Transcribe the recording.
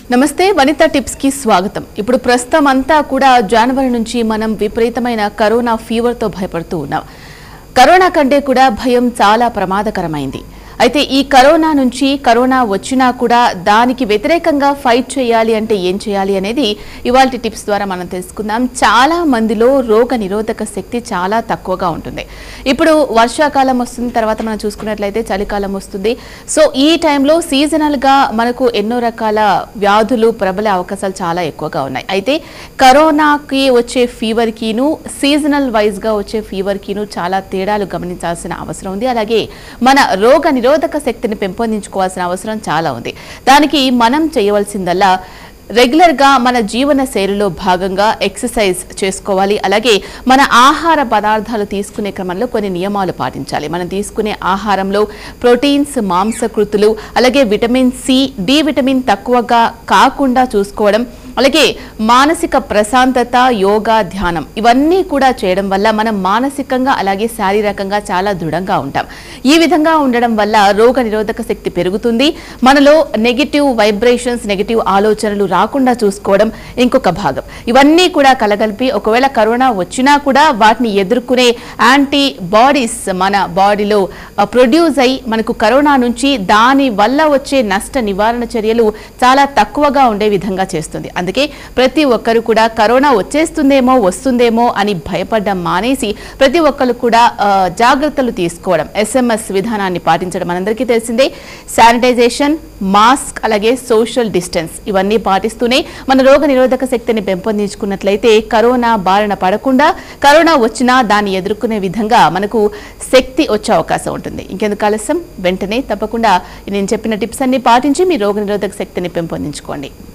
నమస్తే వనిత టిప్స్ కి స్వాగతం ఇప్పుడు ప్రస్తుతం అంతా కూడా జనవరి నుంచి మనం విపరీతమైన కరోనా ఫీవర్ తో భయపడుతూ ఉన్నాం కరోనా కంటే కూడా భయం చాలా ప్రమాదకరమైంది అయితే ఈ కరోనా నుంచి కరోనా వచ్చినా కూడా దానికి వ్యతిరేకంగా ఫైట్ చేయాలి అంటే ఏం చేయాలి అనేది ఇవాళ టిప్స్ ద్వారా మనం తెలుసుకుందాం చాలా మందిలో రోగ నిరోధక శక్తి చాలా తక్కువగా ఉంటుంది ఇప్పుడు వర్షాకాలం వస్తుంది తర్వాత మనం చూసుకున్నట్లయితే చలికాలం వస్తుంది సో ఈ టైంలో సీజనల్గా మనకు ఎన్నో రకాల వ్యాధులు ప్రబలే అవకాశాలు చాలా ఎక్కువగా ఉన్నాయి అయితే కరోనాకి వచ్చే ఫీవర్కిను సీజనల్ వైజ్గా వచ్చే ఫీవర్కిను చాలా తేడాలు గమనించాల్సిన అవసరం ఉంది అలాగే మన రోగ నిరోధక శక్తిని పెంపొందించుకోవాల్సిన అవసరం చాలా ఉంది దానికి మనం చేయవలసిందల్లా రెగ్యులర్గా మన జీవన శైలిలో భాగంగా ఎక్సర్సైజ్ చేసుకోవాలి అలాగే మన ఆహార పదార్థాలు తీసుకునే క్రమంలో కొన్ని నియమాలు పాటించాలి మనం తీసుకునే ఆహారంలో ప్రోటీన్స్ మాంసకృతులు అలాగే విటమిన్ సి డి విటమిన్ తక్కువగా కాకుండా చూసుకోవడం అలాగే మానసిక ప్రశాంతత యోగా ధ్యానం ఇవన్నీ కూడా చేయడం వల్ల మనం మానసికంగా అలాగే శారీరకంగా చాలా దృఢంగా ఉంటాం ఈ విధంగా ఉండడం వల్ల రోగ నిరోధక శక్తి పెరుగుతుంది మనలో నెగిటివ్ వైబ్రేషన్స్ నెగిటివ్ ఆలోచనలు రాకుండా చూసుకోవడం ఇంకొక భాగం ఇవన్నీ కూడా కలగలిపి ఒకవేళ కరోనా వచ్చినా కూడా వాటిని ఎదుర్కొనే యాంటీ బాడీస్ మన బాడీలో ప్రొడ్యూస్ అయి మనకు కరోనా నుంచి దాని వల్ల వచ్చే నష్ట నివారణ చర్యలు చాలా తక్కువగా ఉండే విధంగా చేస్తుంది అందుకే ప్రతి ఒక్కరు కూడా కరోనా వచ్చేస్తుందేమో వస్తుందేమో అని భయపడడం మానేసి ప్రతి ఒక్కరు కూడా ఆ, జాగ్రత్తలు తీసుకోవడం ఎస్ఎంఎస్ విధానాన్ని పాటించడం మనందరికీ తెలిసిందే శానిటైజేషన్ మాస్క్ అలాగే సోషల్ డిస్టెన్స్ ఇవన్నీ పాటిస్తూనే మన రోగ నిరోధక శక్తిని పెంపొందించుకున్నట్లయితే కరోనా బారిన పడకుండా కరోనా వచ్చినా దాన్ని ఎదుర్కొనే విధంగా మనకు శక్తి వచ్చే అవకాశం ఉంటుంది ఇంకెందుకు ఆలస్యం వెంటనే తప్పకుండా నేను చెప్పిన టిప్స్ అన్ని పాటించి మీ రోగ నిరోధక శక్తిని పెంపొందించుకోండి